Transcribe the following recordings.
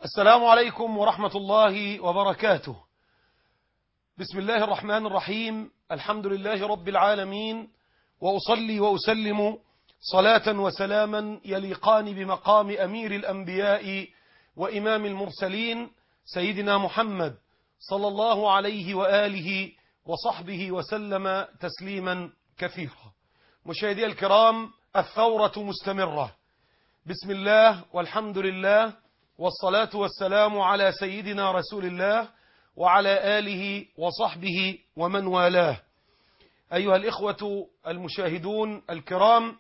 السلام عليكم ورحمة الله وبركاته بسم الله الرحمن الرحيم الحمد لله رب العالمين وأصلي وأسلم صلاة وسلاما يليقان بمقام أمير الأنبياء وإمام المرسلين سيدنا محمد صلى الله عليه وآله وصحبه وسلم تسليما كثيرا مشاهدي الكرام الثورة مستمرة بسم الله والحمد لله والصلاة والسلام على سيدنا رسول الله وعلى آله وصحبه ومن والاه أيها الإخوة المشاهدون الكرام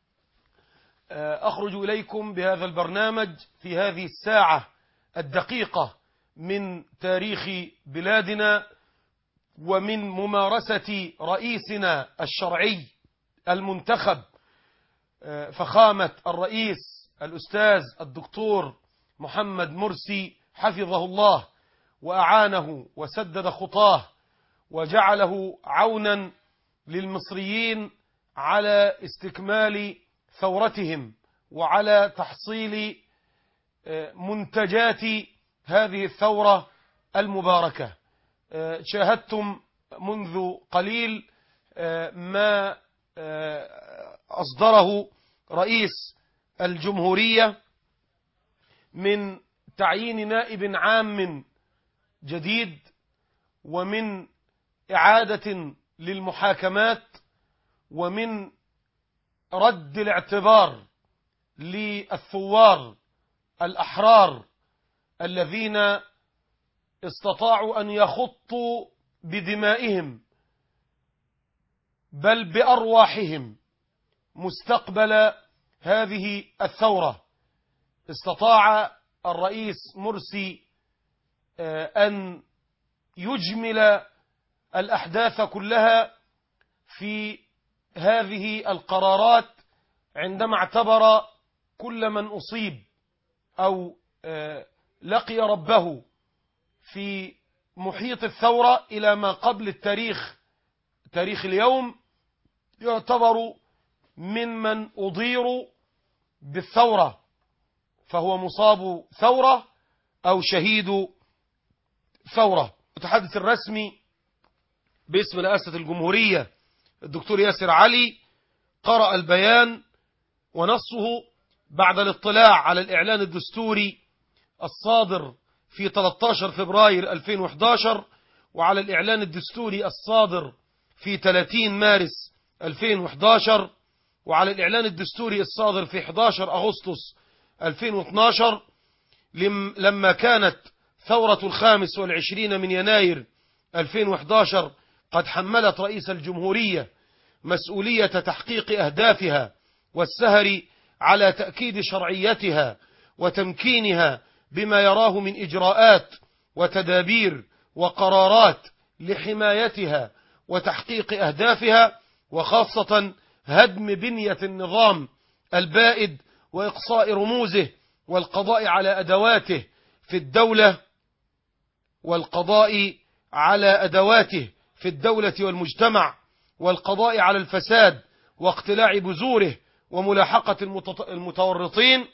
أخرج إليكم بهذا البرنامج في هذه الساعة الدقيقة من تاريخ بلادنا ومن ممارسة رئيسنا الشرعي المنتخب فخامة الرئيس الأستاذ الدكتور محمد مرسي حفظه الله وأعانه وسدد خطاه وجعله عونا للمصريين على استكمال ثورتهم وعلى تحصيل منتجات هذه الثورة المباركة شاهدتم منذ قليل ما أصدره رئيس الجمهورية من تعيين نائب عام جديد ومن إعادة للمحاكمات ومن رد الاعتبار للثوار الأحرار الذين استطاعوا أن يخطوا بدمائهم بل بأرواحهم مستقبل هذه الثورة استطاع الرئيس مرسي أن يجمل الأحداث كلها في هذه القرارات عندما اعتبر كل من أصيب أو لقي ربه في محيط الثورة إلى ما قبل التاريخ تاريخ اليوم يعتبر ممن أضيروا بالثورة فهو مصاب ثورة أو شهيد ثورة المتحدث الرسمي باسم رئاسة الجمهورية الدكتور ياسر علي قرأ البيان ونصه بعد الاطلاع على الإعلان الدستوري الصادر في 13 فبراير 2011 وعلى الإعلان الدستوري الصادر في 30 مارس 2011 وعلى الإعلان الدستوري الصادر في 11 أغسطس 2012 لما كانت ثورة الخامس والعشرين من يناير 2011 قد حملت رئيس الجمهورية مسؤولية تحقيق أهدافها والسهر على تأكيد شرعيتها وتمكينها بما يراه من إجراءات وتدابير وقرارات لحمايتها وتحقيق أهدافها وخاصة هدم بنية النظام البائد وإقصاء رموزه والقضاء على أدواته في الدولة والقضاء على أدواته في الدولة والمجتمع والقضاء على الفساد واقتلاع بذوره وملاحقة المتورطين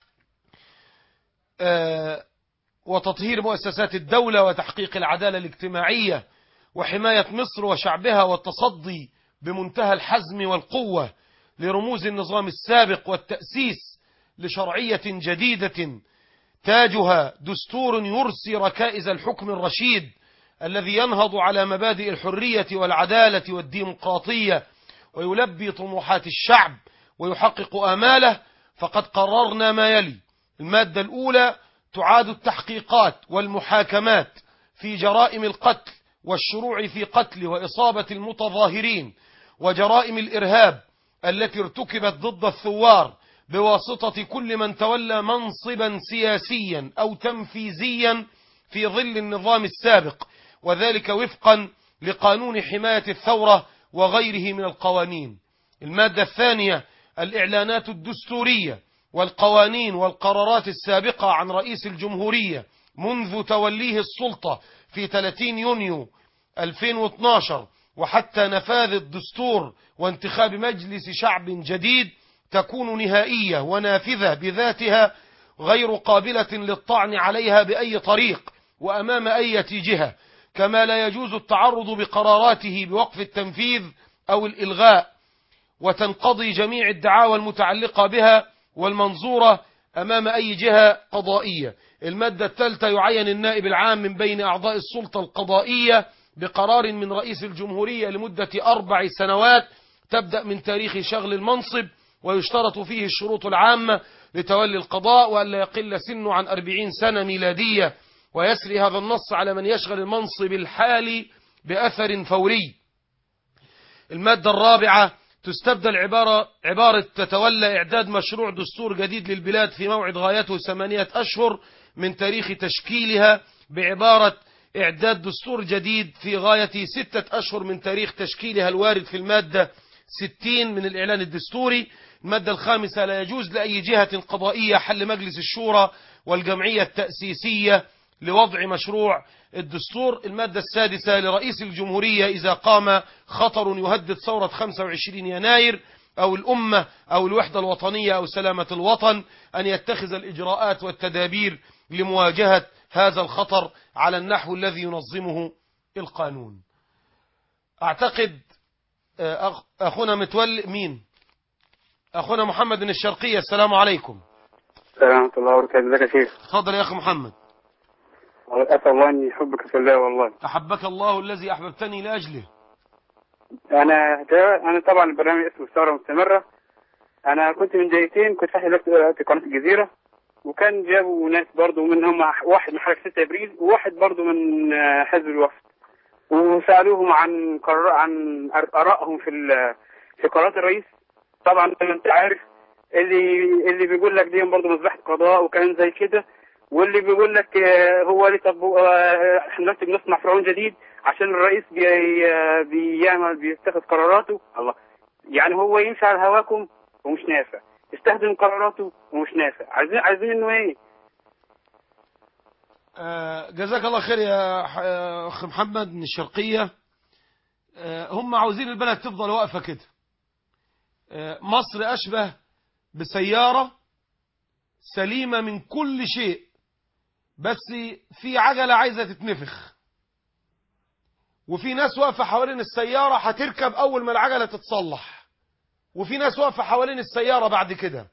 وتطهير مؤسسات الدولة وتحقيق العدالة الاجتماعية وحماية مصر وشعبها والتصدي بمنتهى الحزم والقوة لرموز النظام السابق والتأسيس لشرعية جديدة تاجها دستور يرسي ركائز الحكم الرشيد الذي ينهض على مبادئ الحرية والعدالة والديمقراطية ويلبي طموحات الشعب ويحقق آماله فقد قررنا ما يلي المادة الأولى تعاد التحقيقات والمحاكمات في جرائم القتل والشروع في قتل وإصابة المتظاهرين وجرائم الإرهاب التي ارتكبت ضد الثوار بواسطة كل من تولى منصبا سياسيا أو تنفيذيا في ظل النظام السابق وذلك وفقا لقانون حماية الثورة وغيره من القوانين المادة الثانية الإعلانات الدستورية والقوانين والقرارات السابقة عن رئيس الجمهورية منذ توليه السلطة في 30 يونيو 2012 وحتى نفاذ الدستور وانتخاب مجلس شعب جديد تكون نهائية ونافذة بذاتها غير قابلة للطعن عليها بأي طريق وأمام أي جهة كما لا يجوز التعرض بقراراته بوقف التنفيذ أو الإلغاء وتنقضي جميع الدعاوى المتعلقة بها والمنظورة أمام أي جهة قضائية المادة الثالثة يعين النائب العام من بين أعضاء السلطة القضائية بقرار من رئيس الجمهورية لمدة أربع سنوات تبدأ من تاريخ شغل المنصب ويشترط فيه الشروط العامة لتولي القضاء وألا يقل سنه عن أربعين سنة ميلادية ويسري هذا النص على من يشغل المنصب الحالي بأثر فوري المادة الرابعة تستبدل عبارة, عبارة تتولى إعداد مشروع دستور جديد للبلاد في موعد غايته ثمانية أشهر من تاريخ تشكيلها بعبارة إعداد دستور جديد في غاية ستة أشهر من تاريخ تشكيلها الوارد في المادة 60 من الإعلان الدستوري المادة الخامسة لا يجوز لأي جهة قضائية حل مجلس الشورى والجمعية التأسيسية لوضع مشروع الدستور المادة السادسة لرئيس الجمهورية إذا قام خطر يهدد ثورة 25 يناير أو الأمة أو الوحدة الوطنية أو سلامة الوطن أن يتخذ الإجراءات والتدابير لمواجهة هذا الخطر على النحو الذي ينظمه القانون أعتقد أخ- أخونا متولي مين أخونا محمد من الشرقية السلام عليكم السلام ورحمة الله وبركاته ازيك يا شيخ تفضل يا أخي محمد أسأل الله أن يحبك في الله والله أحبك الله الذي أحببتني لأجله أنا أنا طبعا البرنامج اسمه ثورة مستمرة أنا كنت من دقيقتين كنت فاتح دلوقتي قناة الجزيرة وكان جابوا ناس برضو منهم واحد من حركة 6 أبريل وواحد برضو من آه، حزب الوفد وسألوهم عن قرار عن آرائهم في ال- في قرارات الرئيس طبعا زي ما أنت عارف اللي اللي بيقول لك دي برضه مذبحة قضاء وكلام زي كده واللي بيقول لك آه، هو ليه طب آه، احنا دلوقتي بنصنع فرعون جديد عشان الرئيس بي آه، بيعمل بيتخذ قراراته الله يعني هو يمشي على هواكم ومش نافع يستخدم قراراته ومش نافع عايزين عايزين انه ايه آه، جزاك الله خير يا ح- يا أخ محمد من الشرقية آه، هم عاوزين البلد تفضل واقفة كده آه، مصر أشبه بسيارة سليمة من كل شيء بس في عجلة عايزة تتنفخ وفي ناس واقفة حوالين السيارة هتركب أول ما العجلة تتصلح وفي ناس واقفة حوالين السيارة بعد كده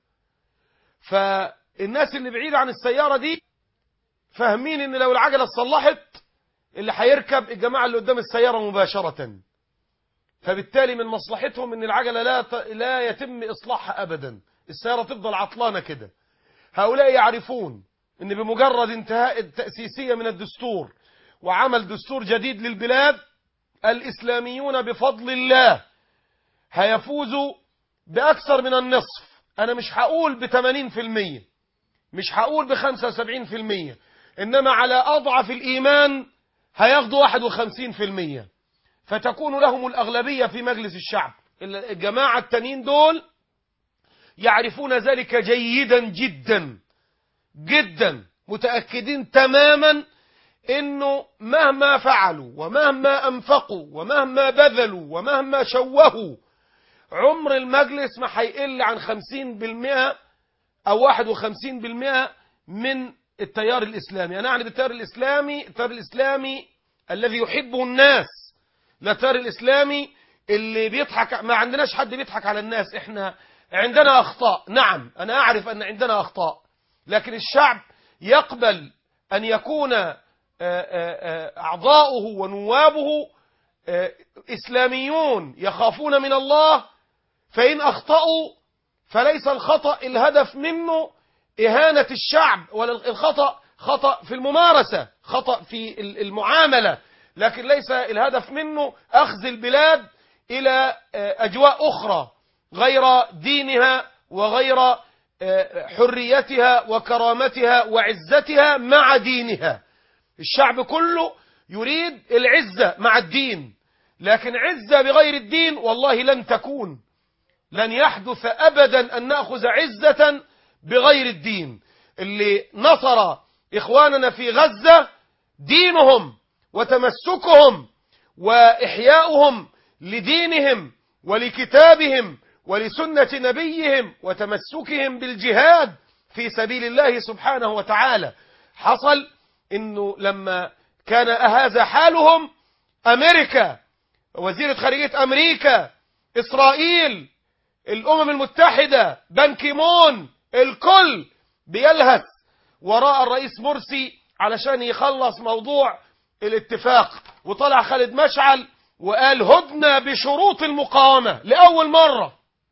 فالناس اللي بعيدة عن السيارة دي فاهمين ان لو العجلة اتصلحت اللي هيركب الجماعة اللي قدام السيارة مباشرة فبالتالي من مصلحتهم ان العجلة لا ت- لا يتم اصلاحها ابدا السيارة تفضل عطلانة كده هؤلاء يعرفون ان بمجرد انتهاء التأسيسية من الدستور وعمل دستور جديد للبلاد الاسلاميون بفضل الله هيفوزوا باكثر من النصف انا مش هقول بثمانين في المية مش هقول بخمسة وسبعين في المية إنما على أضعف الإيمان هياخدوا واحد وخمسين في المية فتكون لهم الأغلبية في مجلس الشعب الجماعة التانيين دول يعرفون ذلك جيدا جدا جدا متأكدين تماما انه مهما فعلوا ومهما انفقوا ومهما بذلوا ومهما شوهوا عمر المجلس ما هيقل عن خمسين بالمئة أو واحد وخمسين بالمئة من التيار الإسلامي أنا أعني بالتيار الإسلامي التيار الإسلامي الذي يحبه الناس لا التيار الإسلامي اللي بيضحك ما عندناش حد بيضحك على الناس إحنا عندنا أخطاء نعم أنا أعرف أن عندنا أخطاء لكن الشعب يقبل أن يكون آه، آه، آه، أعضاؤه ونوابه آه، إسلاميون يخافون من الله فإن أخطأوا فليس الخطأ الهدف منه إهانة الشعب ولا الخطأ خطأ في الممارسة خطأ في المعاملة لكن ليس الهدف منه أخذ البلاد إلى آه، أجواء أخرى غير دينها وغير آه، حريتها وكرامتها وعزتها مع دينها الشعب كله يريد العزة مع الدين لكن عزة بغير الدين والله لن تكون لن يحدث أبدا أن نأخذ عزة بغير الدين اللي نصر إخواننا في غزة دينهم وتمسكهم وإحياؤهم لدينهم ولكتابهم ولسنة نبيهم وتمسكهم بالجهاد في سبيل الله سبحانه وتعالى حصل انه لما كان هذا حالهم امريكا وزيرة خارجية امريكا اسرائيل الامم المتحدة بان كيمون الكل بيلهث وراء الرئيس مرسي علشان يخلص موضوع الاتفاق وطلع خالد مشعل وقال هدنة بشروط المقاومة لأول مرة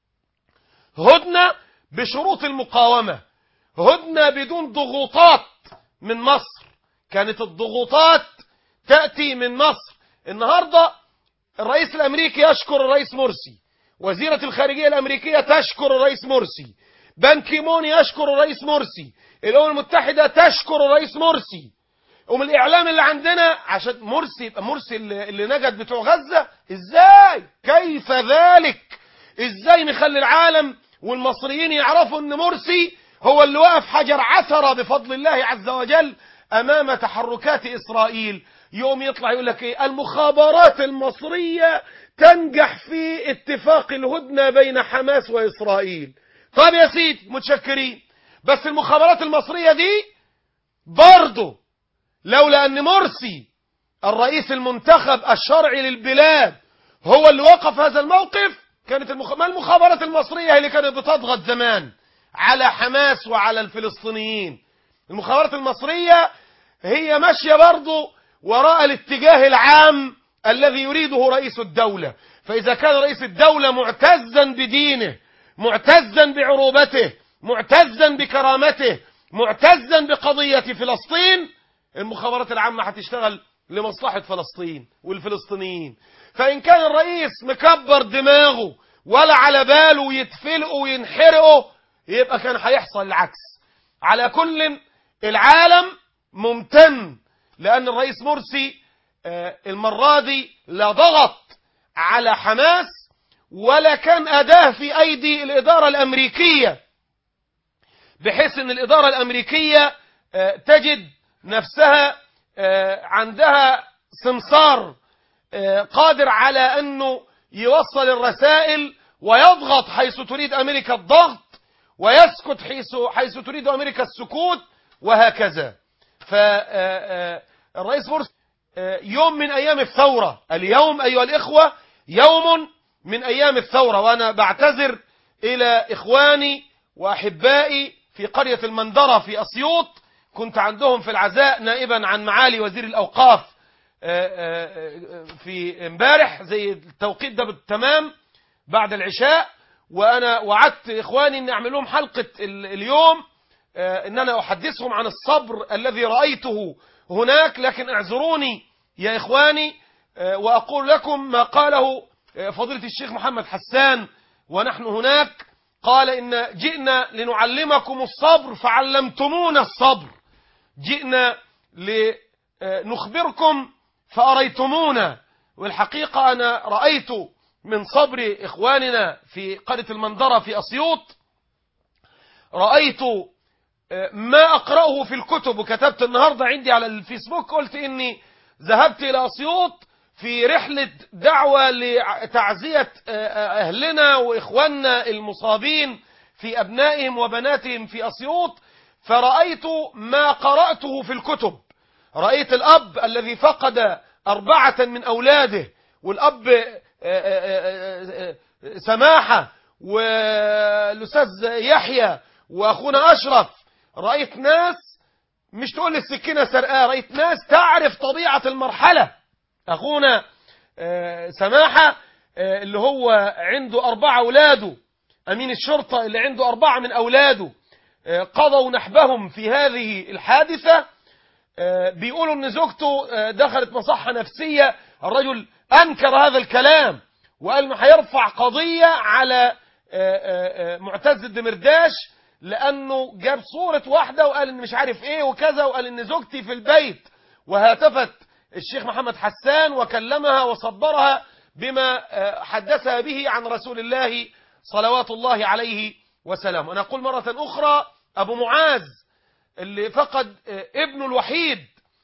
هدنة بشروط المقاومة هدنة بدون ضغوطات من مصر كانت الضغوطات تأتي من مصر النهاردة الرئيس الأمريكي يشكر الرئيس مرسي وزيرة الخارجية الأمريكية تشكر الرئيس مرسي بان كيمون يشكر الرئيس مرسي الأمم المتحدة تشكر الرئيس مرسي ومن الإعلام اللي عندنا عشان مرسي يبقى مرسي اللي, اللي نجد بتوع غزة إزاي كيف ذلك إزاي نخلي العالم والمصريين يعرفوا أن مرسي هو اللي وقف حجر عثرة بفضل الله عز وجل أمام تحركات إسرائيل يوم يطلع يقول لك إيه المخابرات المصرية تنجح في اتفاق الهدنة بين حماس وإسرائيل طب يا سيدي متشكرين بس المخابرات المصرية دي برضه لولا أن مرسي الرئيس المنتخب الشرعي للبلاد هو اللي وقف هذا الموقف كانت المخ... ما المخابرات المصرية هي اللي كانت بتضغط زمان على حماس وعلى الفلسطينيين المخابرات المصرية هي ماشية برضه وراء الاتجاه العام الذي يريده رئيس الدولة فإذا كان رئيس الدولة معتزا بدينه معتزا بعروبته معتزا بكرامته معتزا بقضية فلسطين المخابرات العامة هتشتغل لمصلحة فلسطين والفلسطينيين فإن كان الرئيس مكبر دماغه ولا على باله يتفلقوا وينحرقوا يبقى كان هيحصل العكس على كل العالم ممتن لأن الرئيس مرسي المرة دي لا ضغط على حماس ولا كان أداة في أيدي الإدارة الأمريكية بحيث أن الإدارة الأمريكية تجد نفسها عندها سمسار قادر على أنه يوصل الرسائل ويضغط حيث تريد أمريكا الضغط ويسكت حيث, حيث تريد أمريكا السكوت وهكذا فالرئيس مرسي يوم من أيام الثورة اليوم أيها الإخوة يوم من أيام الثورة وأنا بعتذر إلى إخواني وأحبائي في قرية المندرة في أسيوط كنت عندهم في العزاء نائبا عن معالي وزير الأوقاف في امبارح زي التوقيت ده بالتمام بعد العشاء وأنا وعدت إخواني أن أعمل لهم حلقة اليوم أن أنا أحدثهم عن الصبر الذي رأيته هناك لكن اعذروني يا إخواني وأقول لكم ما قاله فضيلة الشيخ محمد حسان ونحن هناك قال إن جئنا لنعلمكم الصبر فعلمتمونا الصبر جئنا لنخبركم فأريتمونا والحقيقة أنا رأيت من صبر إخواننا في قرية المندرة في أسيوط رأيت ما أقرأه في الكتب وكتبت النهاردة عندي على الفيسبوك قلت إني ذهبت إلى أسيوط في رحلة دعوة لتعزية أهلنا وإخواننا المصابين في أبنائهم وبناتهم في أسيوط فرأيت ما قرأته في الكتب رأيت الأب الذي فقد أربعة من أولاده والأب سماحة والأستاذ يحيى وأخونا أشرف رأيت ناس مش تقول السكينة سرقاء رأيت ناس تعرف طبيعة المرحلة أخونا سماحة اللي هو عنده أربعة أولاده أمين الشرطة اللي عنده أربعة من أولاده قضوا نحبهم في هذه الحادثة بيقولوا ان زوجته دخلت مصحة نفسية الرجل أنكر هذا الكلام وقال انه هيرفع قضية على معتز الدمرداش لأنه جاب صورة واحدة وقال ان مش عارف ايه وكذا وقال ان زوجتي في البيت وهاتفت الشيخ محمد حسان وكلمها وصبرها بما حدثها به عن رسول الله صلوات الله عليه وسلم أنا أقول مرة أخرى أبو معاذ اللي فقد ابنه الوحيد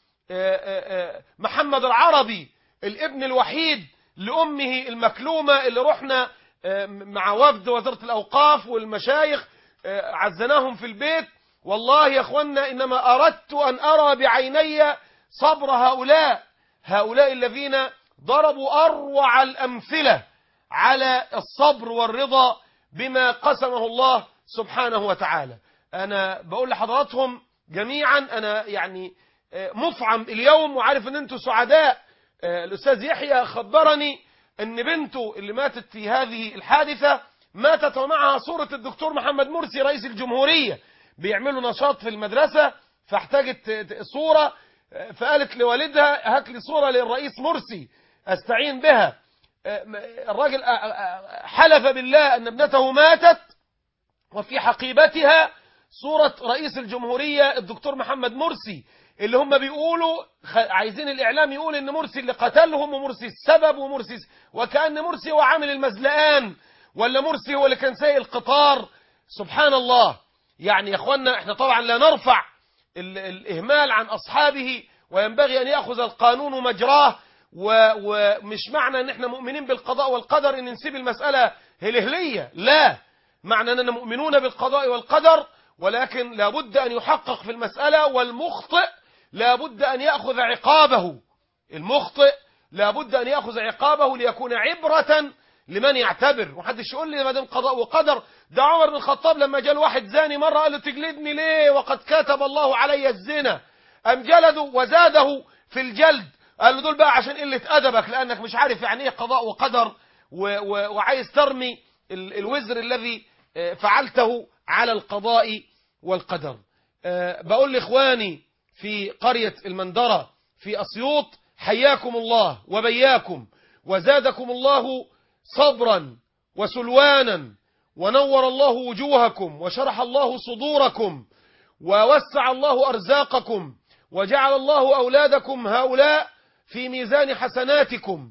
محمد العربي الابن الوحيد لأمه المكلومة اللي رحنا مع وفد وزارة الأوقاف والمشايخ عزناهم في البيت والله يا اخوانا انما اردت ان ارى بعيني صبر هؤلاء هؤلاء الذين ضربوا اروع الامثله على الصبر والرضا بما قسمه الله سبحانه وتعالى انا بقول لحضراتهم جميعا انا يعني آه، مفعم اليوم وعارف ان انتم سعداء آه، الاستاذ يحيى خبرني ان بنته اللي ماتت في هذه الحادثه ماتت ومعها صوره الدكتور محمد مرسي رئيس الجمهوريه بيعملوا نشاط في المدرسه فاحتاجت ت- صوره آه، فقالت لوالدها هات لي صوره للرئيس مرسي استعين بها آه، م- الراجل آه، آه، حلف بالله ان ابنته ماتت وفي حقيبتها صورة رئيس الجمهورية الدكتور محمد مرسي اللي هم بيقولوا خ- عايزين الإعلام يقول إن مرسي اللي قتلهم ومرسي السبب ومرسي س- وكأن مرسي هو عامل المزلقان ولا مرسي هو اللي كان سايق القطار سبحان الله يعني يا اخوانا احنا طبعا لا نرفع ال- الإهمال عن أصحابه وينبغي أن يأخذ القانون مجراه و- ومش معنى ان احنا مؤمنين بالقضاء والقدر ان نسيب المسألة هلهلية لا معنى أننا مؤمنون بالقضاء والقدر ولكن لابد أن يحقق في المسألة والمخطئ لابد أن يأخذ عقابه المخطئ لابد أن يأخذ عقابه ليكون عبرة لمن يعتبر ومحدش يقول لي ما دام قضاء وقدر ده عمر بن الخطاب لما جاء واحد زاني مرة قال له تجلدني ليه وقد كتب الله علي الزنا أم جلده وزاده في الجلد قال له دول بقى عشان قلة أدبك لأنك مش عارف يعني إيه قضاء وقدر و و وعايز ترمي ال- الوزر الذي آه، فعلته على القضاء والقدر آه، بقول لإخواني في قرية المندرة في أسيوط حياكم الله وبياكم وزادكم الله صبرا وسلوانا ونور الله وجوهكم وشرح الله صدوركم ووسع الله أرزاقكم وجعل الله أولادكم هؤلاء في ميزان حسناتكم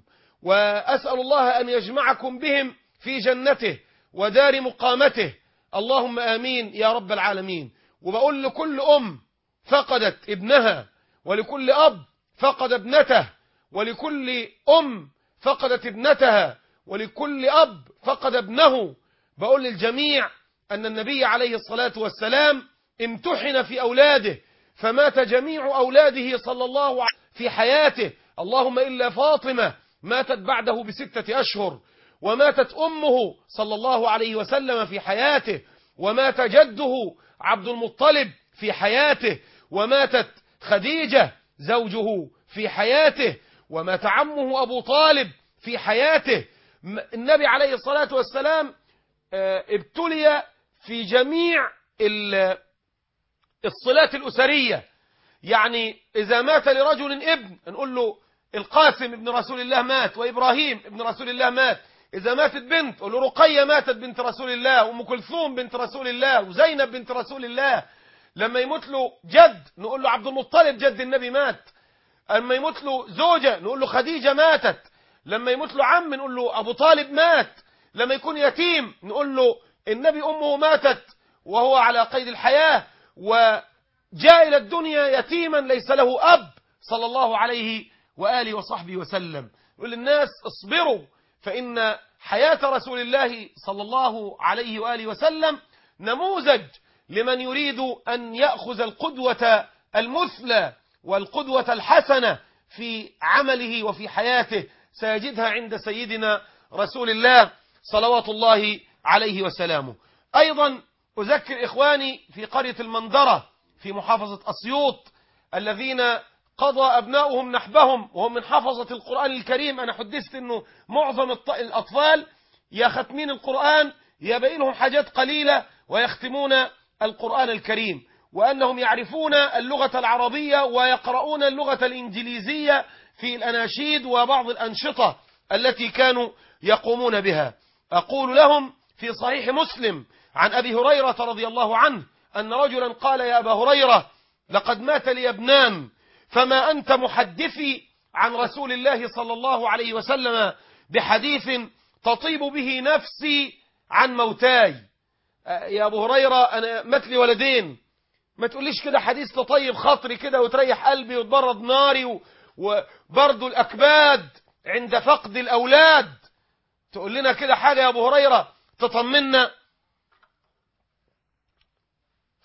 وأسأل الله أن يجمعكم بهم في جنته ودار مقامته اللهم آمين يا رب العالمين وبقول لكل أم فقدت ابنها ولكل أب فقد ابنته ولكل أم فقدت ابنتها ولكل أب فقد ابنه بقول للجميع أن النبي عليه الصلاة والسلام امتحن في أولاده فمات جميع أولاده صلى الله عليه في حياته اللهم إلا فاطمة ماتت بعده بستة أشهر وماتت أمه صلى الله عليه وسلم في حياته ومات جده عبد المطلب في حياته وماتت خديجة زوجه في حياته ومات عمه أبو طالب في حياته م- النبي عليه الصلاة والسلام آه، ابتلي في جميع ال- الصلات الأسرية يعني إذا مات لرجل ابن نقول له القاسم ابن رسول الله مات وإبراهيم ابن رسول الله مات إذا ماتت بنت نقول له رقية ماتت بنت رسول الله وأم كلثوم بنت رسول الله وزينب بنت رسول الله لما يموت له جد نقول له عبد المطلب جد النبي مات أما يموت له زوجة نقول له خديجة ماتت لما يموت له عم نقول له أبو طالب مات لما يكون يتيم نقول له النبي أمه ماتت وهو على قيد الحياة وجاء إلى الدنيا يتيما ليس له أب صلى الله عليه وآله وصحبه وسلم يقول للناس اصبروا فإن حياة رسول الله صلى الله عليه وآله وسلم نموذج لمن يريد أن يأخذ القدوة المثلى والقدوة الحسنة في عمله وفي حياته سيجدها عند سيدنا رسول الله صلوات الله عليه وسلامه أيضا أذكر إخواني في قرية المندرة في محافظة أسيوط الذين قضى أبناؤهم نحبهم وهم من حفظة القرآن الكريم أنا حدثت أنه معظم الط- الأطفال يا ختمين القرآن يا باقي لهم حاجات قليلة ويختمون القرآن الكريم وأنهم يعرفون اللغة العربية ويقرؤون اللغة الإنجليزية في الأناشيد وبعض الأنشطة التي كانوا يقومون بها أقول لهم في صحيح مسلم عن أبي هريرة رضي الله عنه أن رجلا قال يا أبا هريرة لقد مات لي ابنان فما أنت محدثي عن رسول الله صلى الله عليه وسلم بحديث تطيب به نفسي عن موتاي آه، يا أبو هريرة أنا مات لي ولدين ما تقوليش كده حديث تطيب خاطري كده وتريح قلبي وتبرد ناري و- وبرد الأكباد عند فقد الأولاد تقول لنا كده حاجة يا أبو هريرة تطمنا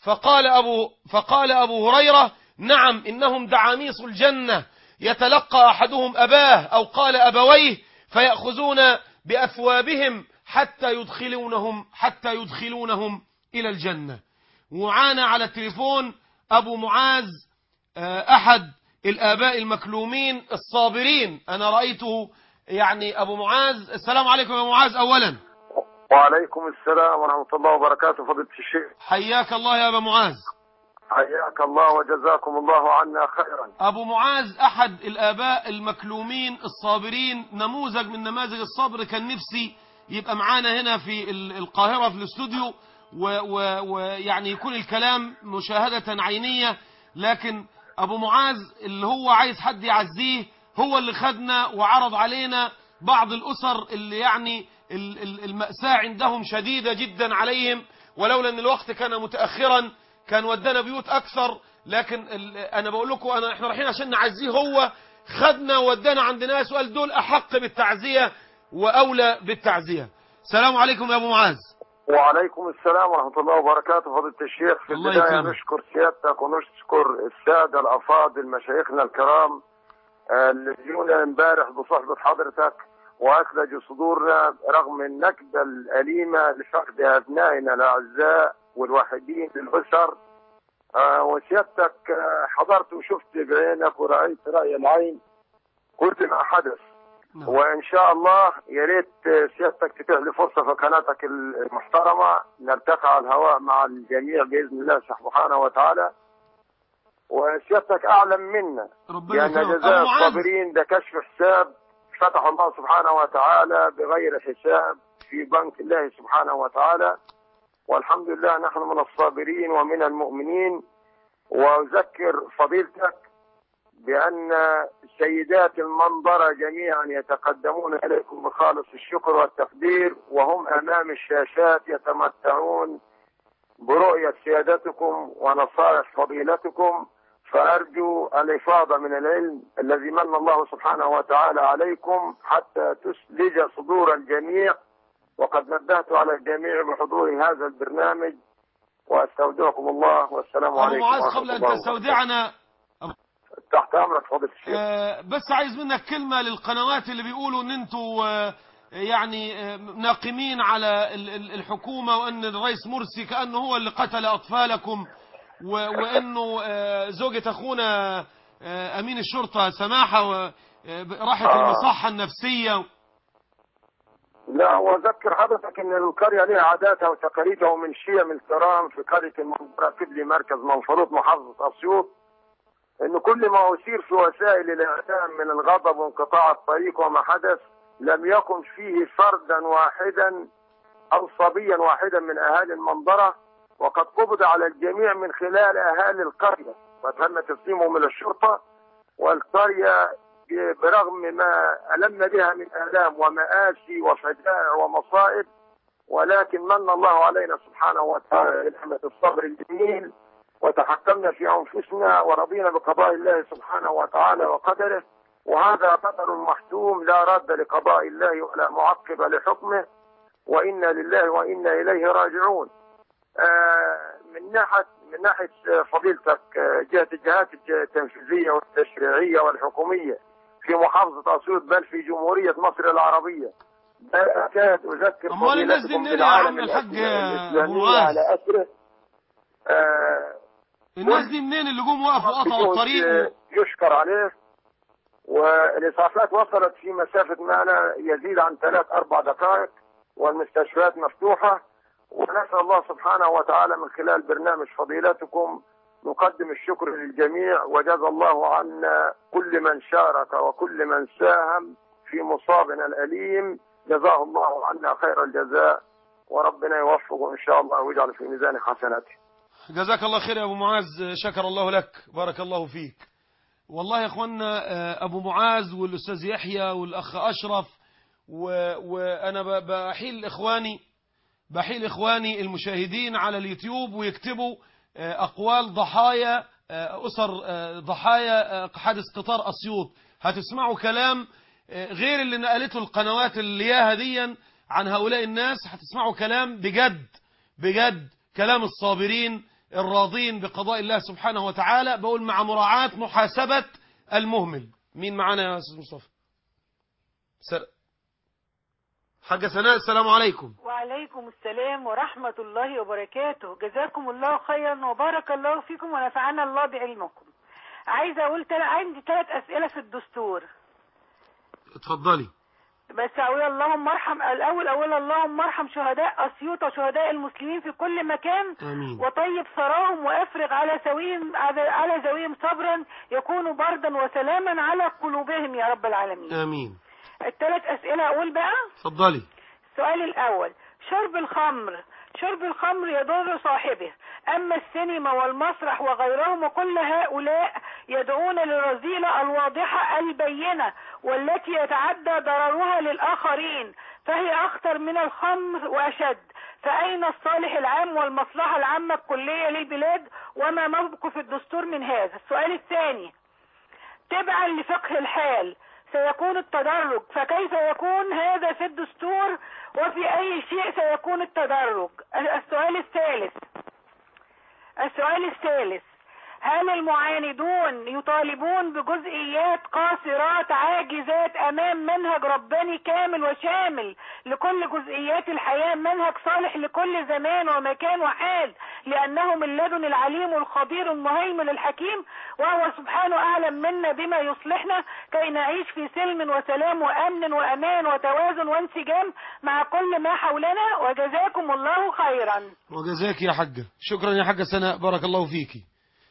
فقال أبو, فقال أبو هريرة نعم إنهم دعاميص الجنة يتلقى أحدهم أباه أو قال أبويه فيأخذون بأثوابهم حتى يدخلونهم حتى يدخلونهم إلى الجنة وعانا على التليفون أبو معاذ آه، أحد الآباء المكلومين الصابرين أنا رأيته يعني أبو معاذ السلام عليكم يا أبو معاذ أولا وعليكم السلام ورحمة الله وبركاته فضيلة الشيخ حياك الله يا أبا معاذ حياك الله وجزاكم الله عنا خيرا أبو معاذ أحد الآباء المكلومين الصابرين نموذج من نماذج الصبر كان نفسي يبقى معانا هنا في ال- القاهرة في الاستوديو ويعني يكون الكلام مشاهدة عينية لكن أبو معاذ اللي هو عايز حد يعزيه هو اللي خدنا وعرض علينا بعض الأسر اللي يعني ال- ال- المأساة عندهم شديدة جدا عليهم ولولا أن الوقت كان متأخرا كان ودانا بيوت أكثر لكن ال- أنا بقول لكم أنا إحنا رايحين عشان نعزيه هو خدنا ودانا عند ناس وقال دول أحق بالتعزية وأولى بالتعزية السلام عليكم يا أبو معاذ وعليكم السلام ورحمة الله وبركاته فضيلة الشيخ في الله البداية يكرمك. نشكر سيادتك ونشكر السادة الأفاضل مشايخنا الكرام آه، اللي جونا امبارح بصحبة حضرتك وأثلجوا صدورنا رغم النكبة الأليمة لفقد أبنائنا الأعزاء والوحيدين للأسر آه، وسيادتك آه، حضرت وشفت بعينك ورأيت رأي العين كل ما حدث نعم. وان شاء الله يا ريت سيادتك تتيح لي فرصه في قناتك المحترمه نرتفع على الهواء مع الجميع باذن الله سبحانه وتعالى وسيادتك اعلم منا ربنا لان يكرمك جزاء أبو معاذ الصابرين ده كشف حساب فتح الله سبحانه وتعالى بغير حساب في بنك الله سبحانه وتعالى والحمد لله نحن من الصابرين ومن المؤمنين واذكر فضيلتك بأن سيدات المنظرة جميعا يتقدمون إليكم بخالص الشكر والتقدير وهم أمام الشاشات يتمتعون برؤية سيادتكم ونصائح فضيلتكم فأرجو الإفاضة من العلم الذي من الله سبحانه وتعالى عليكم حتى تسلج صدور الجميع وقد نبهت على الجميع بحضور هذا البرنامج وأستودعكم الله والسلام أبو عليكم معاذ ورحمة قبل أن الله وبركاته. تستودعنا تحت أمرك فضيلة الشيخ آه، بس عايز منك كلمة للقنوات اللي بيقولوا ان انتوا آه، يعني آه، ناقمين على ال- ال- الحكومة وان الرئيس مرسي كأنه هو اللي قتل أطفالكم و- وانه آه، زوجة اخونا آه، امين الشرطة سماحة و- آه، راحت آه. المصحة النفسية لا واذكر حضرتك ان القريه لها عاداتها وتقاليدها ومن شيم الكرام في قريه المنصوره قبلي مركز منفروط محافظه اسيوط ان كل ما اثير في وسائل الاعلام من الغضب وانقطاع الطريق وما حدث لم يكن فيه فردا واحدا او صبيا واحدا من اهالي المنظره وقد قبض على الجميع من خلال اهالي القريه وتم تسليمهم الى الشرطه والقريه برغم ما ألمنا بها من آلام ومآسي وفجائع ومصائب ولكن من الله علينا سبحانه وتعالى بنعمة الصبر الجميل وتحكمنا في أنفسنا ورضينا بقضاء الله سبحانه وتعالى وقدره وهذا قدر محتوم لا رد لقضاء الله ولا معقب لحكمه وإنا لله وإنا إليه راجعون آه، من ناحية من ناحية آه، فضيلتك آه، جهة الجهات التنفيذية والتشريعية والحكومية في محافظة أسيوط بل في جمهورية مصر العربية لا أكاد أذكر أمال الناس دي فضيلتكم منين يا بالعالم عم الحاج الإسلامي أبو معاذ؟ على أسره آه، الناس دي منين اللي جم وقفوا قطعوا بجهد الطريق يشكر عليه والإسعافات وصلت في مسافة ما لا يزيد عن ثلاث أربع دقائق والمستشفيات مفتوحة ونسأل الله سبحانه وتعالى من خلال برنامج فضيلتكم نقدم الشكر للجميع وجزا الله عنا كل من شارك وكل من ساهم في مصابنا الأليم جزاه الله عنا خير الجزاء وربنا يوفقه إن شاء الله ويجعل في ميزان حسناته جزاك الله خير يا أبو معاذ شكر الله لك بارك الله فيك والله يا أخوانا آه، أبو معاذ والأستاذ يحيى والأخ أشرف و- وأنا ب- بحيل إخواني بحيل إخواني المشاهدين على اليوتيوب ويكتبوا آه، أقوال ضحايا آه، أسر آه، ضحايا آه، حادث قطار أسيوط هتسمعوا كلام آه، غير اللي نقلته القنوات اللي ياها ديا عن هؤلاء الناس هتسمعوا كلام بجد بجد كلام الصابرين الراضين بقضاء الله سبحانه وتعالى بقول مع مراعاة محاسبة المهمل مين معانا يا أستاذ مصطفى س... حاجة سناء السلام عليكم وعليكم السلام ورحمة الله وبركاته جزاكم الله خيرا وبارك الله فيكم ونفعنا الله بعلمكم عايزة أقول تل... عندي ثلاث أسئلة في الدستور اتفضلي بس أقول اللهم ارحم الأول أقول اللهم ارحم شهداء أسيوط وشهداء المسلمين في كل مكان آمين وطيب ثراهم وافرغ على سويهم على ذويهم صبرا يكون بردا وسلاما على قلوبهم يا رب العالمين آمين الثلاث أسئلة أقول بقى اتفضلي السؤال الأول شرب الخمر شرب الخمر يضر صاحبه أما السينما والمسرح وغيرهم وكل هؤلاء يدعون للرذيلة الواضحة البينة والتي يتعدى ضررها للآخرين فهي أخطر من الخمر وأشد فأين الصالح العام والمصلحة العامة الكلية للبلاد وما موقف الدستور من هذا السؤال الثاني تبعا لفقه الحال سيكون التدرج فكيف يكون هذا في الدستور وفي أي شيء سيكون التدرج السؤال الثالث السؤال الثالث هل المعاندون يطالبون بجزئيات قاصرات عاجزات امام منهج رباني كامل وشامل لكل جزئيات الحياه منهج صالح لكل زمان ومكان وحال لانه من لدن العليم الخبير المهيمن الحكيم وهو سبحانه اعلم منا بما يصلحنا كي نعيش في سلم وسلام وامن وامان وتوازن وانسجام مع كل ما حولنا وجزاكم الله خيرا وجزاك يا حاجة شكرا يا حاجة سناء بارك الله فيكي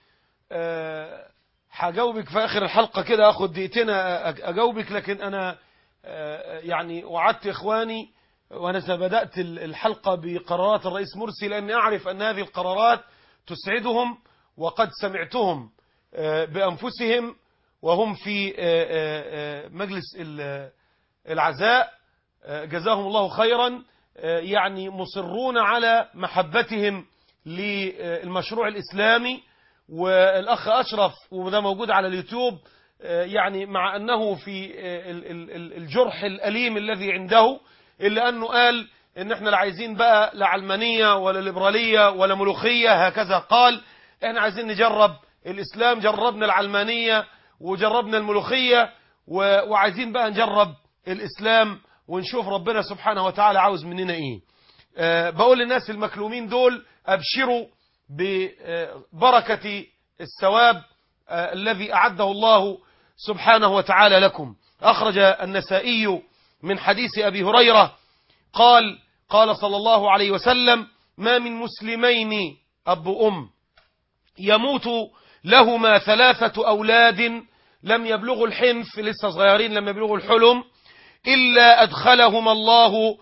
أه هجاوبك في آخر الحلقة كده أخد دقيقتين أ- أجاوبك لكن أنا أه يعني وعدت إخواني وأنا بدأت ال- الحلقة بقرارات الرئيس مرسي لأني أعرف أن هذه القرارات تسعدهم وقد سمعتهم أه بأنفسهم وهم في أه أه أه مجلس ال- العزاء أه جزاهم الله خيرا أه يعني مصرون على محبتهم للمشروع الإسلامي والأخ أشرف وده موجود على اليوتيوب آه، يعني مع أنه في آه، ال- ال- ال- الجرح الأليم الذي عنده إلا أنه قال إن إحنا لا عايزين بقى لا علمانية ولا ليبرالية ولا ملوخية هكذا قال إحنا عايزين نجرب الإسلام جربنا العلمانية وجربنا الملوخية و- وعايزين بقى نجرب الإسلام ونشوف ربنا سبحانه وتعالى عاوز مننا إيه آه، بقول للناس المكلومين دول أبشروا ببركة الثواب آه، الذي أعده الله سبحانه وتعالى لكم أخرج النسائي من حديث أبي هريرة قال قال صلى الله عليه وسلم ما من مسلمين أب أم يموت لهما ثلاثة أولاد لم يبلغوا الحنف لسه صغيرين لم يبلغوا الحلم إلا أدخلهما الله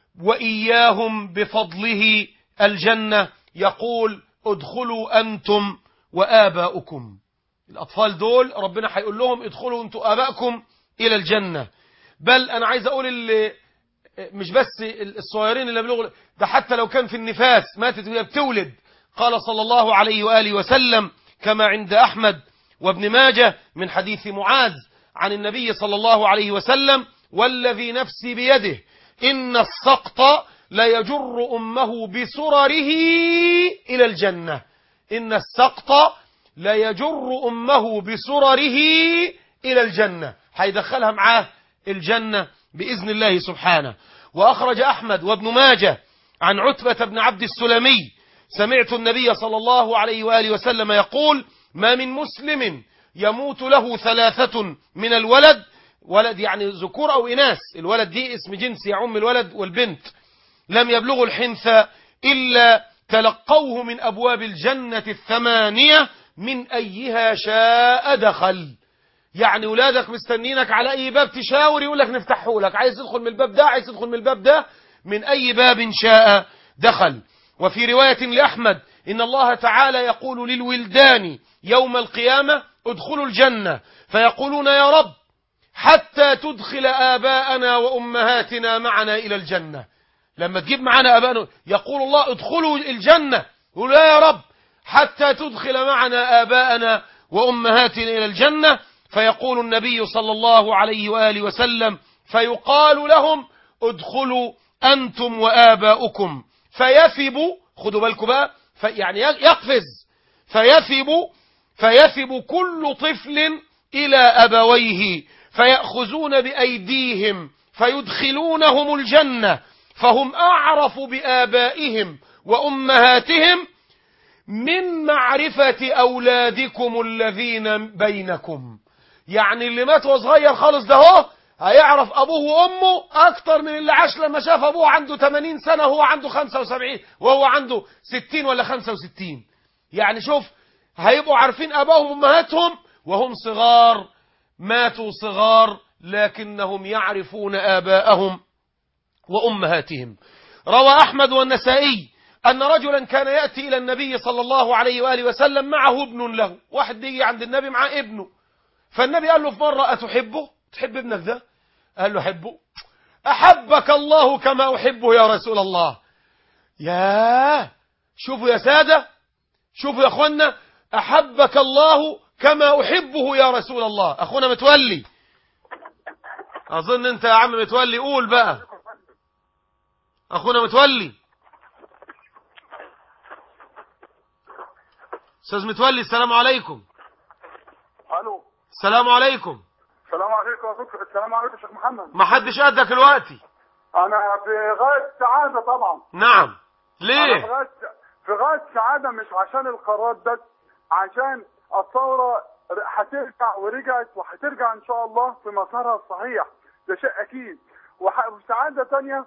وإياهم بفضله الجنة يقول ادخلوا أنتم وآباؤكم الأطفال دول ربنا هيقول لهم ادخلوا أنتم آباءكم إلى الجنة بل أنا عايز أقول اللي مش بس الصغيرين اللي بلغوا ده حتى لو كان في النفاس ماتت وهي بتولد قال صلى الله عليه وآله وسلم كما عند أحمد وابن ماجه من حديث معاذ عن النبي صلى الله عليه وسلم والذي نفسي بيده إن السقط ليجر أمه بسرره إلى الجنة إن السقط ليجر أمه بسرره إلى الجنة هيدخلها معاه الجنة بإذن الله سبحانه وأخرج أحمد وابن ماجه عن عتبة بن عبد السلمي سمعت النبي صلى الله عليه وآله وسلم يقول ما من مسلم يموت له ثلاثة من الولد ولد يعني ذكور أو إناث الولد دي اسم جنس يعم الولد والبنت لم يبلغوا الحنث إلا تلقوه من أبواب الجنة الثمانية من أيها شاء دخل يعني ولادك مستنينك على أي باب تشاور يقول لك نفتحه لك عايز تدخل من الباب ده عايز تدخل من الباب ده من أي باب شاء دخل وفي رواية لأحمد إن الله تعالى يقول للولدان يوم القيامة ادخلوا الجنة فيقولون يا رب حتى تدخل آباءنا وأمهاتنا معنا إلى الجنة لما تجيب معنا آباءنا يقول الله ادخلوا الجنة يقول لا يا رب حتى تدخل معنا آباءنا وأمهاتنا إلى الجنة فيقول النبي صلى الله عليه وآله وسلم فيقال لهم ادخلوا أنتم وآباؤكم فيثبوا خدوا بالكم بقى في يعني يقفز فيثب فيثب كل طفل إلى أبويه فيأخذون بأيديهم فيدخلونهم الجنة فهم أعرف بآبائهم وأمهاتهم من معرفة أولادكم الذين بينكم يعني اللي مات وهو صغير خالص ده هو هيعرف أبوه وأمه أكتر من اللي عاش لما شاف أبوه عنده 80 سنة وهو عنده 75 وهو عنده 60 ولا 65 يعني شوف هيبقوا عارفين أباهم وأمهاتهم وهم صغار ماتوا صغار لكنهم يعرفون آباءهم وأمهاتهم روى أحمد والنسائي أن رجلا كان يأتي إلى النبي صلى الله عليه وآله وسلم معه ابن له واحد يجي عند النبي معاه ابنه فالنبي قال له في مرة أتحبه تحب ابنك ده قال له أحبه أحبك الله كما أحبه يا رسول الله يا شوفوا يا سادة شوفوا يا أخوانا أحبك الله كما أحبه يا رسول الله أخونا متولي أظن أنت يا عم متولي قول بقى أخونا متولي أستاذ متولي السلام عليكم الو السلام عليكم السلام عليكم يا دكتور السلام عليكم يا شيخ محمد ما حدش قدك دلوقتي انا في غايه سعاده طبعا نعم انا في ليه غايه في غايه سعاده مش عشان القرار بس عشان الثوره هترجع ورجعت وهترجع ان شاء الله في مسارها الصحيح ده شيء اكيد وح- وسعاده تانية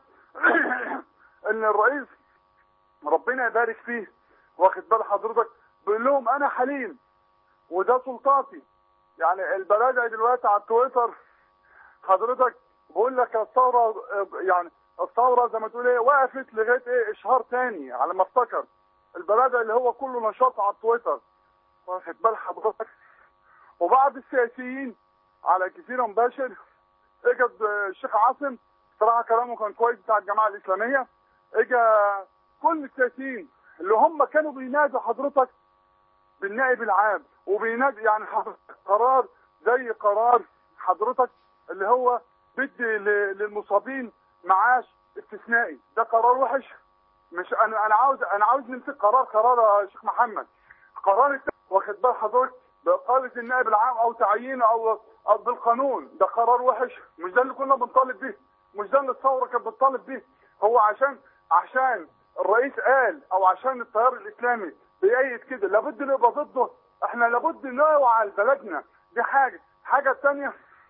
ان الرئيس ربنا يبارك فيه واخد بال حضرتك بيقول لهم انا حليم وده سلطاتي يعني البلادة دلوقتي على تويتر حضرتك بقول لك الثوره يعني الثوره زي ما تقول ايه وقفت لغايه ايه اشهار تاني على ما افتكر البلادة اللي هو كله نشاط على تويتر واخد بال حضرتك وبعض السياسيين على كثير مباشر اجى الشيخ عاصم صراحه كلامه كان كويس بتاع الجماعه الاسلاميه اجى كل السياسيين اللي هم كانوا بينادوا حضرتك بالنائب العام وبينادي يعني حضرتك قرار زي قرار حضرتك اللي هو بدي ل- للمصابين معاش استثنائي ده قرار وحش مش انا انا عاوز انا عاوز نمسك قرار قرار يا شيخ محمد قرار الت- واخد بال حضرتك بإقالة النائب العام أو تعيينه أو أو بالقانون ده قرار وحش مش ده اللي كنا بنطالب بيه مش ده اللي الثورة كانت بتطالب بيه هو عشان عشان الرئيس قال أو عشان التيار الإسلامي بيأيد كده لابد نبقى ضده احنا لابد نوعى بلدنا دي حاجة حاجة تانية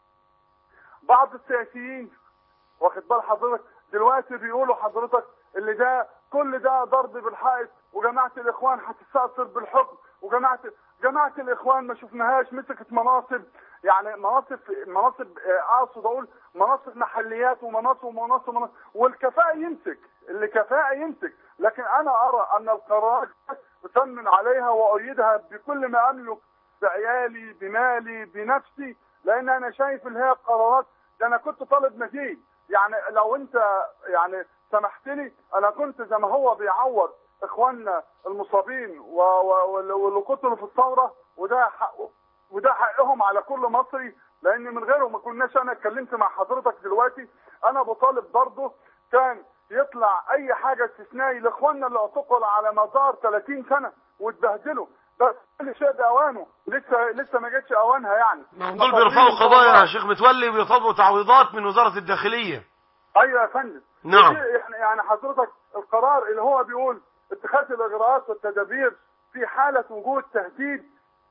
بعض السياسيين واخد بال حضرتك دلوقتي بيقولوا حضرتك اللي ده كل ده ضرب بالحائط وجماعة الإخوان هتستأثر بالحكم وجماعة جماعة الإخوان ما شفناهاش مسكت مناصب يعني مناصب مناصب آه، أقصد أقول مناصب محليات ومناصب ومناصب ومناصب والكفاءة يمسك اللي كفاءة يمسك لكن أنا أرى أن القرارات أثمن عليها وأؤيدها بكل ما أملك بعيالي بمالي بنفسي لأن أنا شايف اللي هي القرارات ده أنا كنت طالب مزيد يعني لو أنت يعني سمحت لي أنا كنت زي ما هو بيعوض إخواننا المصابين و- و- واللي واللي قتلوا في الثورة وده حقه وده حقهم على كل مصري لان من غيره ما كناش انا اتكلمت مع حضرتك دلوقتي انا بطالب برضه كان يطلع اي حاجه استثنائي لاخواننا اللي اعتقلوا على مدار 30 سنه واتبهدلوا بس كل شيء باوانه لسه لسه ما جاتش اوانها يعني دول بيرفعوا قضايا يا شيخ متولي وبيطلبوا تعويضات من وزارة الداخلية ايوه يا فندم نعم. يعني يعني حضرتك القرار اللي هو بيقول اتخاذ الاجراءات والتدابير في حاله وجود تهديد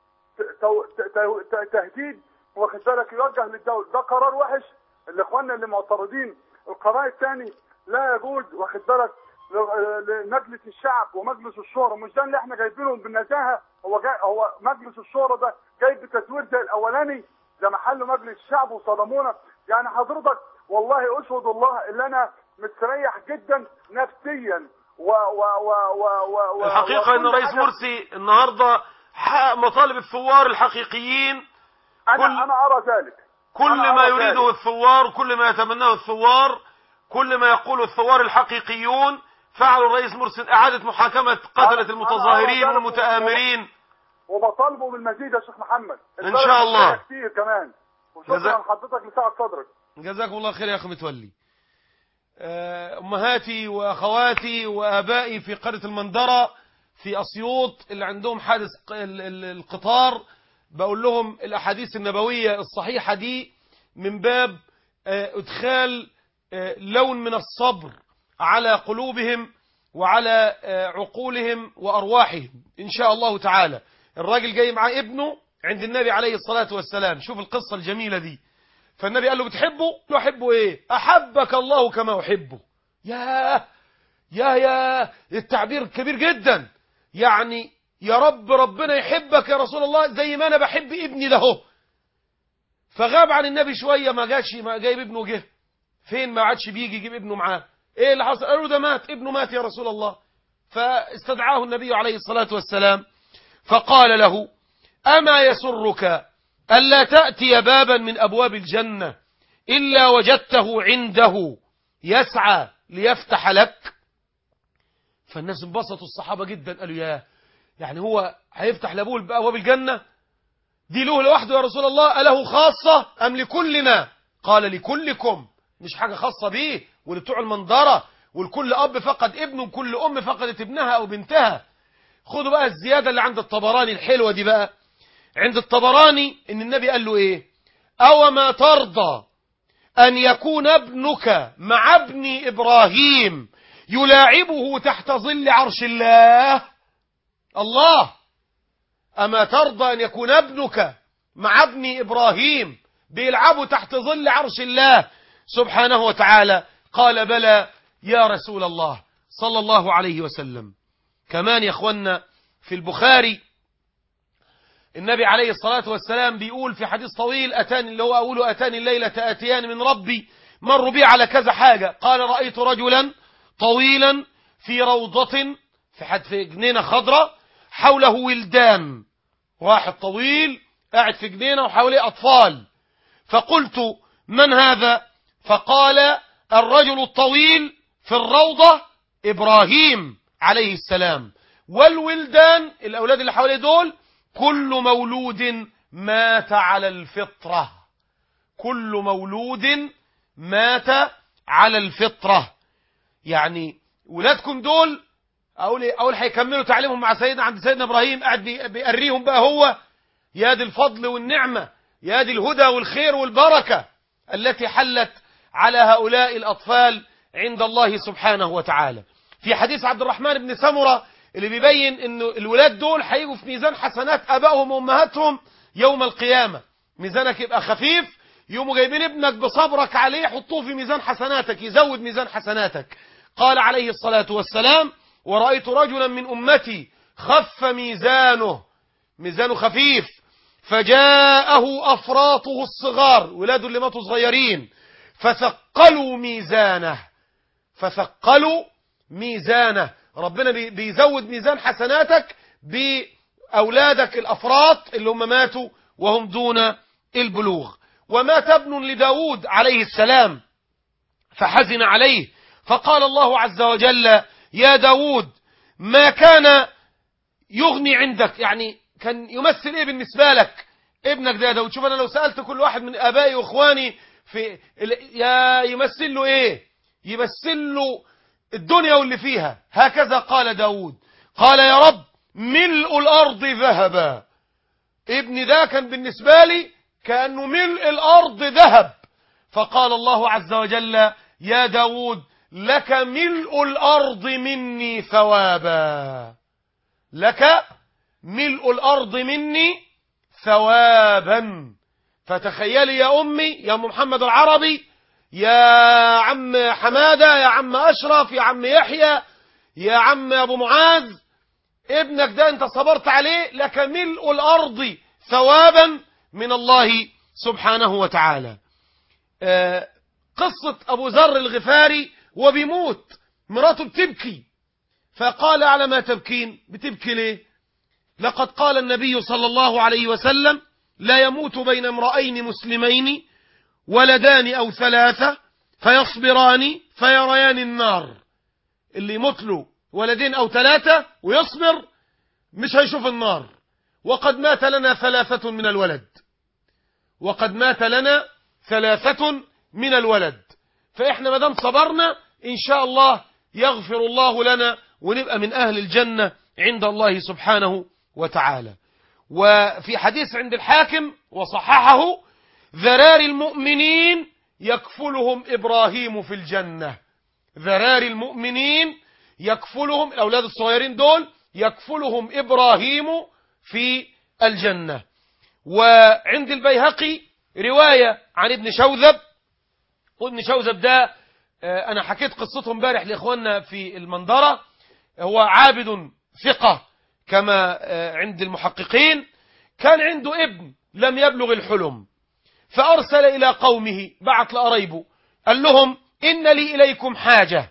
تو- ت- تو- ت- تهديد واخد بالك يوجه للدوله ده قرار وحش لاخواننا اللي معترضين القرار الثاني لا يجوز واخد بالك ل- لمجلس الشعب ومجلس الشورى مش ده اللي احنا جايبينهم بالنزاهه هو جاي هو مجلس الشورى ده جاي بتزوير زي الاولاني ده محل مجلس الشعب وصدمونا يعني حضرتك والله اشهد الله اللي انا مستريح جدا نفسيا و و و و و و الحقيقة ان وكل رئيس حاجة- مرسي النهاردة حقق مطالب الثوار الحقيقيين انا كل- انا ارى ذلك كل أنا ما أرى يريده ذلك. الثوار كل ما يتمناه الثوار كل ما يقول الثوار الحقيقيون فعل الرئيس مرسي إعادة محاكمة قتلة أنا- المتظاهرين أنا أعرف والمتآمرين وبطالبه بالمزيد يا شيخ محمد إن البلد شاء الله. محتاجة كتير كمان وشكرا جزاك- لحضرتك لسعة صدرك جزاكم الله خير يا أخي متولي آه، أمهاتي وأخواتي وآبائي في قرية المندرة في أسيوط اللي عندهم حادث ق- ال- ال- القطار بقول لهم الأحاديث النبوية الصحيحة دي من باب آه، إدخال آه، لون من الصبر على قلوبهم وعلى آه، عقولهم وأرواحهم إن شاء الله تعالى الراجل جاي مع ابنه عند النبي عليه الصلاة والسلام شوف القصة الجميلة دي فالنبي قال له بتحبه؟ قال له أحبه إيه؟ أحبك الله كما أحبه ياه يا يا التعبير كبير جدا يعني يا رب ربنا يحبك يا رسول الله زي ما أنا بحب ابني ده هو. فغاب عن النبي شوية ما جاش ما جايب ابنه جه فين ما عادش بيجي يجيب ابنه معاه ايه اللي حصل قالوا ده مات ابنه مات يا رسول الله فاستدعاه النبي عليه الصلاة والسلام فقال له أما يسرك ألا تأتي بابا من أبواب الجنة إلا وجدته عنده يسعى ليفتح لك فالناس انبسطوا الصحابة جدا قالوا يا يعني هو هيفتح لابوه بأبواب الجنة دي له لوحده يا رسول الله أله خاصة أم لكلنا قال لكلكم مش حاجة خاصة بيه ولبتوع المنظرة والكل أب فقد ابنه وكل أم فقدت ابنها أو بنتها خدوا بقى الزيادة اللي عند الطبراني الحلوة دي بقى عند الطبراني إن النبي قال له إيه أو ما ترضى أن يكون ابنك مع ابن إبراهيم يلاعبه تحت ظل عرش الله الله أما ترضى أن يكون ابنك مع ابن إبراهيم بيلعبوا تحت ظل عرش الله سبحانه وتعالى قال بلى يا رسول الله صلى الله عليه وسلم كمان يا اخوانا في البخاري النبي عليه الصلاة والسلام بيقول في حديث طويل أتاني اللي هو أقوله أتاني الليلة آتيان من ربي مروا بي على كذا حاجة قال رأيت رجلا طويلا في روضة في حد في جنينة خضراء حوله ولدان واحد طويل قاعد في جنينة وحواليه أطفال فقلت من هذا فقال الرجل الطويل في الروضة إبراهيم عليه السلام والولدان الأولاد اللي حواليه دول كل مولود مات على الفطرة كل مولود مات على الفطرة يعني ولادكم دول أقول إيه؟ أقول هيكملوا تعليمهم مع سيدنا عند سيدنا إبراهيم قاعد بي- بيقريهم بقى هو يا دي الفضل والنعمة يا دي الهدى والخير والبركة التي حلت على هؤلاء الأطفال عند الله سبحانه وتعالى في حديث عبد الرحمن بن سمرة اللي بيبين أن الولاد دول هيجوا في ميزان حسنات أبائهم وأمهاتهم يوم القيامة ميزانك يبقى خفيف يوموا جايبين ابنك بصبرك عليه حطوه في ميزان حسناتك يزود ميزان حسناتك قال عليه الصلاة والسلام ورأيت رجلا من أمتي خف ميزانه ميزانه خفيف فجاءه أفراطه الصغار ولاده اللي ماتوا صغيرين فثقلوا ميزانه فثقلوا ميزانه ربنا بي- بيزود ميزان حسناتك بأولادك الأفراط اللي هم ماتوا وهم دون البلوغ ومات ابن لداود عليه السلام فحزن عليه فقال الله عز وجل يا داود ما كان يغني عندك يعني كان يمثل ايه بالنسبة لك ابنك ده يا داود شوف انا لو سألت كل واحد من ابائي واخواني في ال- يا يمثل له ايه يمثل له الدنيا واللي فيها هكذا قال داود قال يا رب ملء الارض ذهبا ابني ده كان بالنسبة لي كأنه ملء الارض ذهب فقال الله عز وجل يا داود لك ملء الارض مني ثوابا لك ملء الأرض مني ثوابا فتخيلي يا أمي يا أم محمد العربي يا عم حمادة يا عم أشرف يا عم يحيى يا عم أبو معاذ ابنك ده أنت صبرت عليه لك ملء الأرض ثوابا من الله سبحانه وتعالى آه، قصة أبو ذر الغفاري وبيموت مراته بتبكي فقال على ما تبكين بتبكي ليه لقد قال النبي صلى الله عليه وسلم لا يموت بين امرأين مسلمين ولدان أو ثلاثة فيصبران فيريان النار اللي يموت له ولدين أو ثلاثة ويصبر مش هيشوف النار وقد مات لنا ثلاثة من الولد وقد مات لنا ثلاثة من الولد فإحنا مدام صبرنا إن شاء الله يغفر الله لنا ونبقى من أهل الجنة عند الله سبحانه وتعالى وفي حديث عند الحاكم وصححه ذرار المؤمنين يكفلهم إبراهيم في الجنة ذرار المؤمنين يكفلهم الأولاد الصغيرين دول يكفلهم إبراهيم في الجنة وعند البيهقي رواية عن ابن شوذب وابن شوذب ده آه، أنا حكيت قصته امبارح لإخواننا في المنظرة هو عابد ثقة كما آه، عند المحققين كان عنده ابن لم يبلغ الحلم فأرسل إلى قومه بعت لقرايبه قال لهم إن لي إليكم حاجة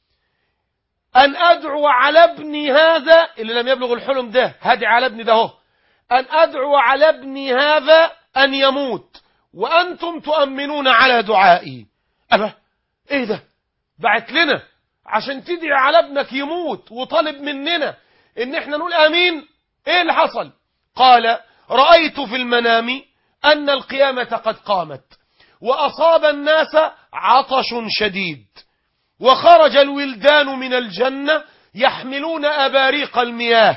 أن أدعو على ابني هذا اللي لم يبلغ الحلم ده هدي على ابني ده هو أن أدعو على ابني هذا أن يموت وأنتم تؤمنون على دعائي أبا إيه ده بعت لنا عشان تدعي على ابنك يموت وطالب مننا إن إحنا نقول آمين إيه اللي حصل قال رأيت في المنام أن القيامة قد قامت وأصاب الناس عطش شديد وخرج الولدان من الجنة يحملون أباريق المياه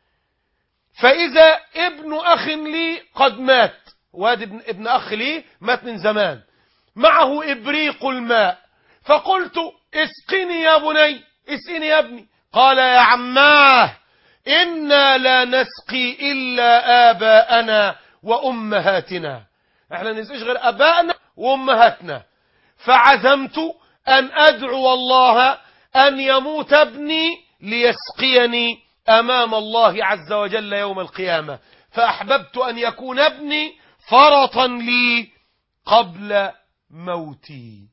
فإذا ابن أخ لي قد مات واد ابن, ابن أخ لي مات من زمان معه إبريق الماء فقلت اسقني يا بني اسقني يا ابني قال يا عماه إنا لا نسقي إلا آباءنا وأمهاتنا احنا نسقيش غير أبائنا وأمهاتنا فعزمت أن أدعو الله أن يموت ابني ليسقيني أمام الله عز وجل يوم القيامة فأحببت أن يكون ابني فرطا لي قبل موتي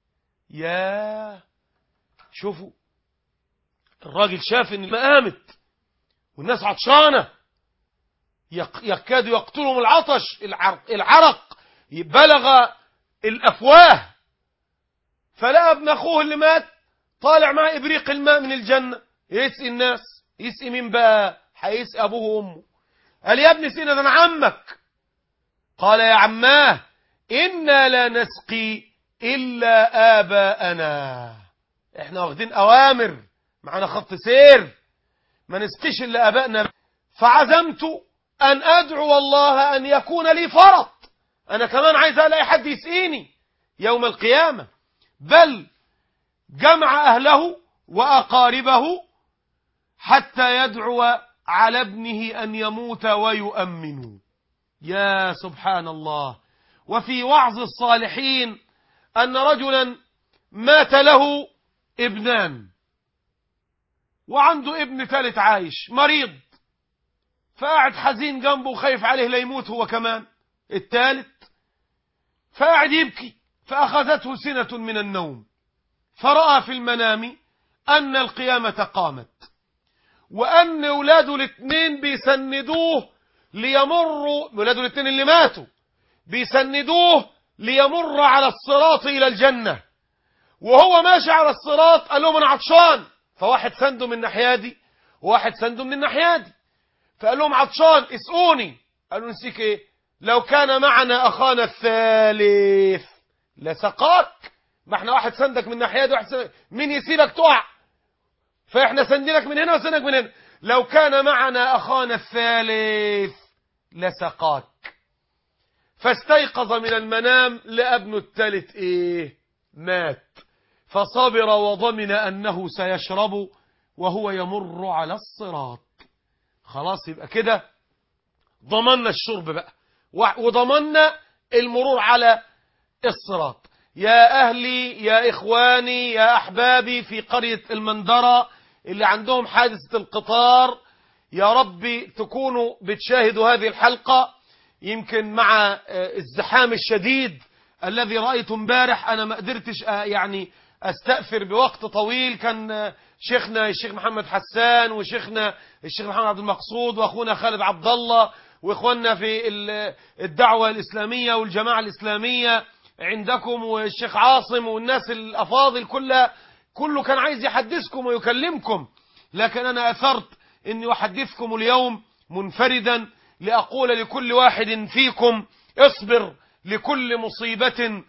يا شوفوا الراجل شاف ان الماء قامت والناس عطشانة يق- يكاد يقتلهم العطش العرق, العرق بلغ الأفواه فلقى ابن أخوه اللي مات طالع مع إبريق الماء من الجنة يسقي الناس يسقي مين بقى هيسقي أبوه وأمه قال يا ابني سينا ده أنا عمك قال يا عماه إنا لا نسقي إلا آباءنا احنا واخدين أوامر معنا خط سير ما نسقيش إلا آبائنا فعزمت أن أدعو الله أن يكون لي فرط أنا كمان عايز ألاقي حد يسقيني يوم القيامة بل جمع أهله وأقاربه حتى يدعو على ابنه أن يموت ويؤمن يا سبحان الله وفي وعظ الصالحين أن رجلا مات له ابنان وعنده ابن ثالث عايش مريض فقاعد حزين جنبه وخايف عليه لا يموت هو كمان الثالث فقاعد يبكي فأخذته سنة من النوم فرأى في المنام أن القيامة قامت وأن ولاده الاثنين بيسندوه ليمروا ولاده الاثنين اللي ماتوا بيسندوه ليمر على الصراط إلى الجنة وهو ماشي على الصراط قال لهم أنا عطشان فواحد سنده من الناحية دي وواحد سنده من الناحية دي فقال لهم عطشان اسقوني قالوا نسيك ايه لو كان معنا أخانا الثالث لسقاك ما احنا واحد سندك من الناحية دي واحد سندك مين يسيبك تقع فاحنا سندنك من هنا وسندك من هنا لو كان معنا أخانا الثالث لسقاك فاستيقظ من المنام لابن الثالث ايه مات فصبر وضمن أنه سيشرب وهو يمر على الصراط خلاص يبقى كده ضمننا الشرب بقى وضمننا المرور على الصراط يا أهلي يا إخواني يا أحبابي في قرية المندرة اللي عندهم حادثة القطار يا ربي تكونوا بتشاهدوا هذه الحلقة يمكن مع الزحام الشديد الذي رأيته امبارح أنا ما قدرتش يعني أستأثر بوقت طويل كان شيخنا الشيخ محمد حسان وشيخنا الشيخ محمد عبد المقصود وأخونا خالد عبد الله وإخواننا في الدعوة الإسلامية والجماعة الإسلامية عندكم والشيخ عاصم والناس الأفاضل كلها كله كان عايز يحدثكم ويكلمكم لكن أنا أثرت أني أحدثكم اليوم منفردا لأقول لكل واحد فيكم اصبر لكل مصيبة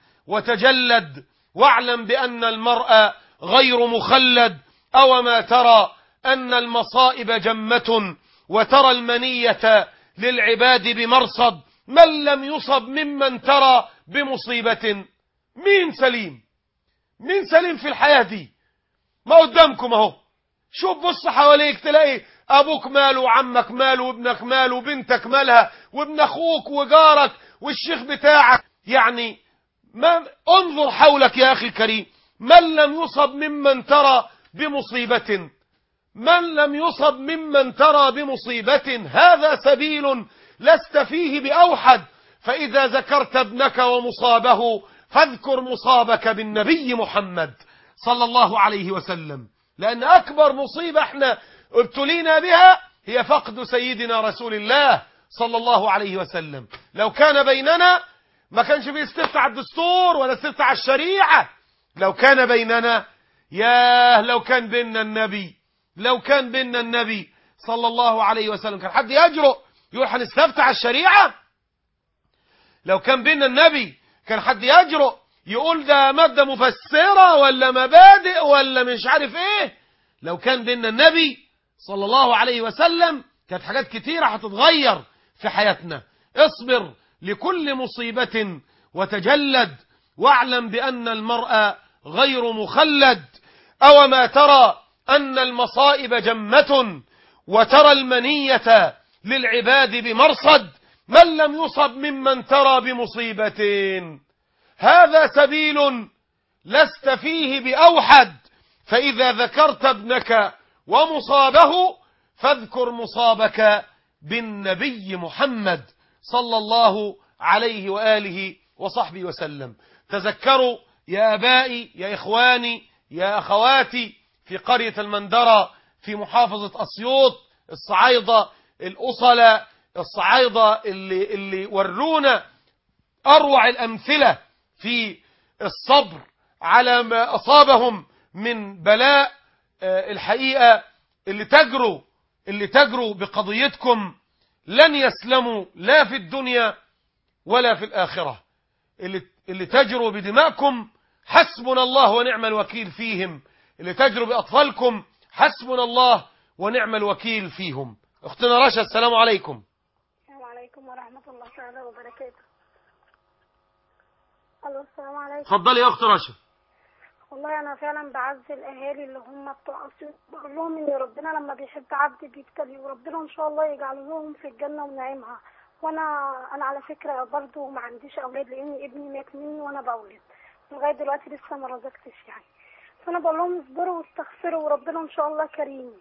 وتجلد واعلم بأن المرء غير مخلد أو ما ترى أن المصائب جمة وترى المنية للعباد بمرصد من لم يصب ممن ترى بمصيبة مين سليم مين سليم في الحياة دي ما قدامكم اهو شوف بص حواليك تلاقي ابوك ماله وعمك ماله وابنك ماله وبنتك مالها وابن اخوك وجارك والشيخ بتاعك يعني ما انظر حولك يا اخي الكريم من لم يصب ممن ترى بمصيبة من لم يصب ممن ترى بمصيبة هذا سبيل لست فيه بأوحد فإذا ذكرت ابنك ومصابه فاذكر مصابك بالنبي محمد صلى الله عليه وسلم لأن أكبر مصيبة احنا ابتلينا بها هي فقد سيدنا رسول الله صلى الله عليه وسلم لو كان بيننا ما كانش فيه استفتاء على الدستور ولا استفتاء على الشريعة لو كان بيننا ياه لو كان بيننا النبي لو كان بيننا النبي صلى الله عليه وسلم كان حد يجرؤ يقول هنستفتح على الشريعة لو كان بيننا النبي كان حد يجرؤ يقول ده مادة مفسرة ولا مبادئ ولا مش عارف ايه لو كان بيننا النبي صلى الله عليه وسلم كانت حاجات كتيرة هتتغير في حياتنا اصبر لكل مصيبة وتجلد واعلم بأن المرء غير مخلد أو ما ترى أن المصائب جمة وترى المنية للعباد بمرصد من لم يصب ممن ترى بمصيبة هذا سبيل لست فيه بأوحد فإذا ذكرت ابنك ومصابه فاذكر مصابك بالنبي محمد صلى الله عليه وآله وصحبه وسلم تذكروا يا أبائي يا إخواني يا أخواتي في قرية المندرة في محافظة أسيوط الصعايدة الأصلة الصعايدة اللي, اللي ورونا أروع الأمثلة في الصبر على ما أصابهم من بلاء الحقيقة اللي تجروا اللي تجروا بقضيتكم لن يسلموا لا في الدنيا ولا في الآخرة اللي, اللي تجروا بدماءكم حسبنا الله ونعم الوكيل فيهم اللي تجروا بأطفالكم حسبنا الله ونعم الوكيل فيهم اختنا رشا السلام عليكم السلام عليكم ورحمة الله تعالى وبركاته الو السلام عليكم اتفضلي يا اخت رشا والله انا فعلا بعز الاهالي اللي هم بتوع اسيوط بقول لهم ان ربنا لما بيحب عبد بيبتلي وربنا ان شاء الله يجعل لهم في الجنه ونعيمها وانا انا على فكره برضو ما عنديش اولاد لان ابني مات مني وانا بولد لغايه دلوقتي لسه ما رزقتش يعني فانا بقول لهم اصبروا واستغفروا وربنا ان شاء الله كريم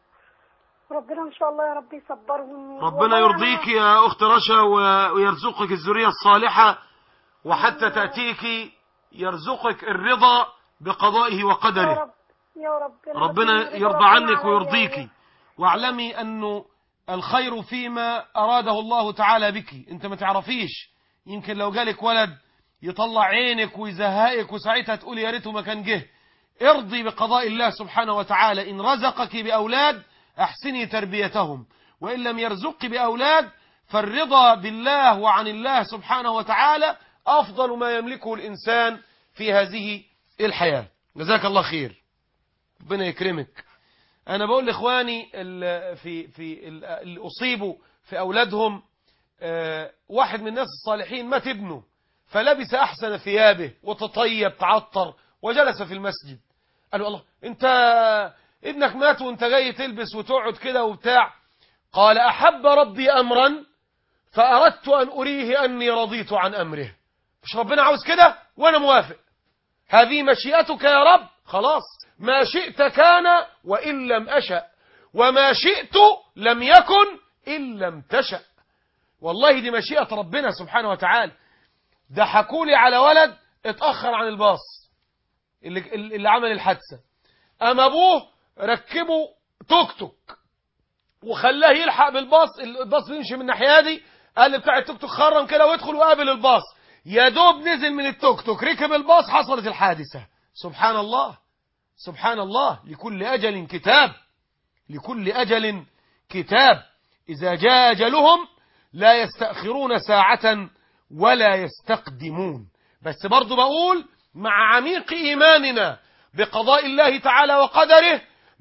ربنا ان شاء الله يا رب يصبرهم ربنا والله يرضيك أنا- يا أخت رشا و- ويرزقك الذرية الصالحة وحتى تأتيك يرزقك الرضا بقضائه يا وقدره رب يا رب ربنا يرضى عنك ويرضيك واعلمي أنه الخير فيما أراده الله تعالى بك انت ما تعرفيش يمكن لو جالك ولد يطلع عينك ويزهقك وساعتها تقول يا ريته ما كان جه ارضي بقضاء الله سبحانه وتعالى إن رزقك بأولاد أحسني تربيتهم وإن لم يرزقك بأولاد فالرضا بالله وعن الله سبحانه وتعالى أفضل ما يملكه الإنسان في هذه الحياة جزاك الله خير ربنا يكرمك أنا بقول لإخواني ال- في في ال- اللي أصيبوا في أولادهم آه، واحد من الناس الصالحين مات ابنه فلبس أحسن ثيابه وتطيب تعطر وجلس في المسجد قالوا الله أنت ابنك مات وأنت جاي تلبس وتقعد كده وبتاع قال أحب ربي أمرا فأردت أن أريه أني رضيت عن أمره مش ربنا عاوز كده وأنا موافق هذه مشيئتك يا رب خلاص ما شئت كان وإن لم أشأ وما شئت لم يكن إن لم تشأ والله دي مشيئة ربنا سبحانه وتعالى ده حكولي على ولد اتأخر عن الباص اللي, اللي عمل الحادثة أما أبوه ركبه توك توك وخلاه يلحق بالباص الباص بيمشي من الناحية دي قال لي بتاع التوك توك خرم كده وادخل وقابل الباص يا دوب نزل من التوك توك ركب الباص حصلت الحادثة سبحان الله سبحان الله لكل أجل كتاب لكل أجل كتاب إذا جاء أجلهم لا يستأخرون ساعة ولا يستقدمون بس برضو بقول مع عميق إيماننا بقضاء الله تعالى وقدره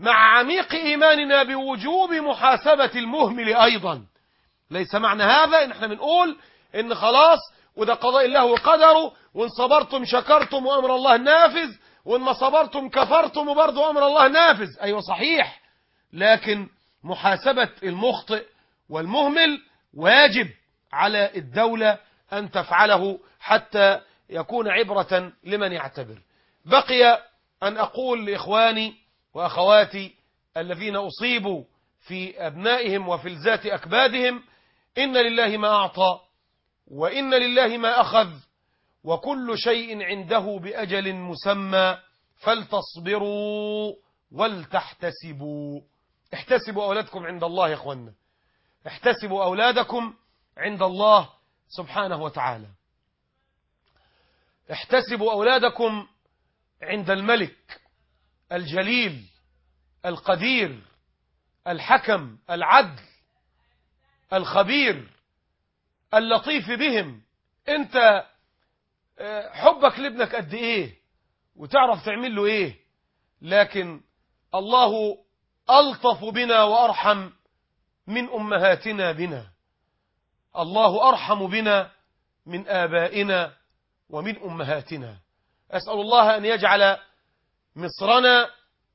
مع عميق إيماننا بوجوب محاسبة المهمل أيضا ليس معنى هذا إن احنا بنقول إن خلاص وده قضاء الله وقدره وإن صبرتم شكرتم وأمر الله نافذ وإن ما صبرتم كفرتم وبرضه أمر الله نافذ أيوة صحيح لكن محاسبة المخطئ والمهمل واجب على الدولة أن تفعله حتى يكون عبرة لمن يعتبر بقي أن أقول لإخواني وأخواتي الذين أصيبوا في أبنائهم وفلذات أكبادهم إن لله ما أعطى وإن لله ما أخذ وكل شيء عنده بأجل مسمى فلتصبروا ولتحتسبوا احتسبوا أولادكم عند الله يا أخوانا احتسبوا أولادكم عند الله سبحانه وتعالى احتسبوا أولادكم عند الملك الجليل القدير الحكم العدل الخبير اللطيف بهم انت حبك لابنك قد ايه وتعرف تعمل له ايه لكن الله ألطف بنا وأرحم من أمهاتنا بنا الله أرحم بنا من آبائنا ومن أمهاتنا أسأل الله أن يجعل مصرنا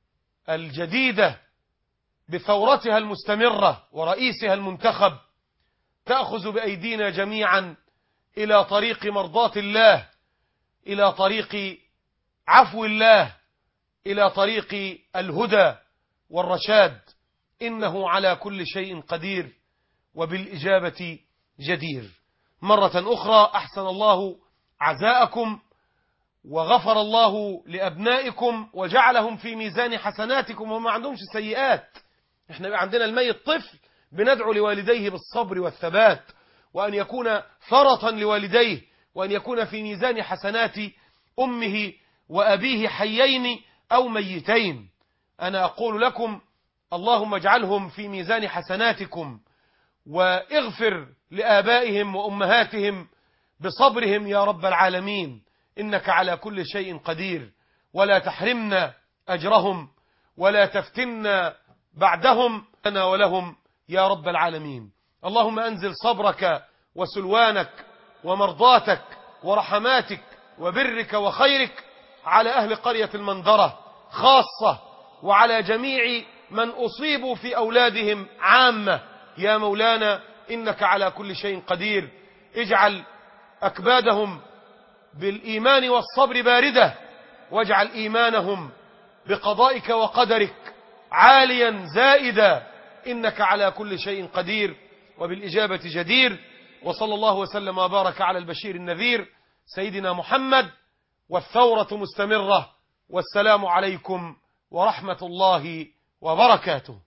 الجديدة بثورتها المستمرة ورئيسها المنتخب تأخذ بأيدينا جميعا إلى طريق مرضاة الله إلى طريق عفو الله إلى طريق الهدى والرشاد إنه على كل شيء قدير وبالإجابة جدير مرة أخرى أحسن الله عزاءكم وغفر الله لأبنائكم وجعلهم في ميزان حسناتكم وما عندهمش سيئات احنا عندنا الميت طفل بندعو لوالديه بالصبر والثبات وأن يكون فرطا لوالديه وأن يكون في ميزان حسنات أمه وأبيه حيين أو ميتين أنا أقول لكم اللهم اجعلهم في ميزان حسناتكم واغفر لآبائهم وأمهاتهم بصبرهم يا رب العالمين إنك على كل شيء قدير ولا تحرمنا أجرهم ولا تفتنا بعدهم لنا ولهم يا رب العالمين اللهم أنزل صبرك وسلوانك ومرضاتك ورحماتك وبرك وخيرك على أهل قرية المنظرة خاصة وعلى جميع من أصيبوا في أولادهم عامة يا مولانا إنك على كل شيء قدير اجعل أكبادهم بالإيمان والصبر باردة واجعل إيمانهم بقضائك وقدرك عاليا زائدا إنك على كل شيء قدير وبالإجابة جدير وصلى الله وسلم وبارك على البشير النذير سيدنا محمد والثورة مستمرة والسلام عليكم ورحمة الله وبركاته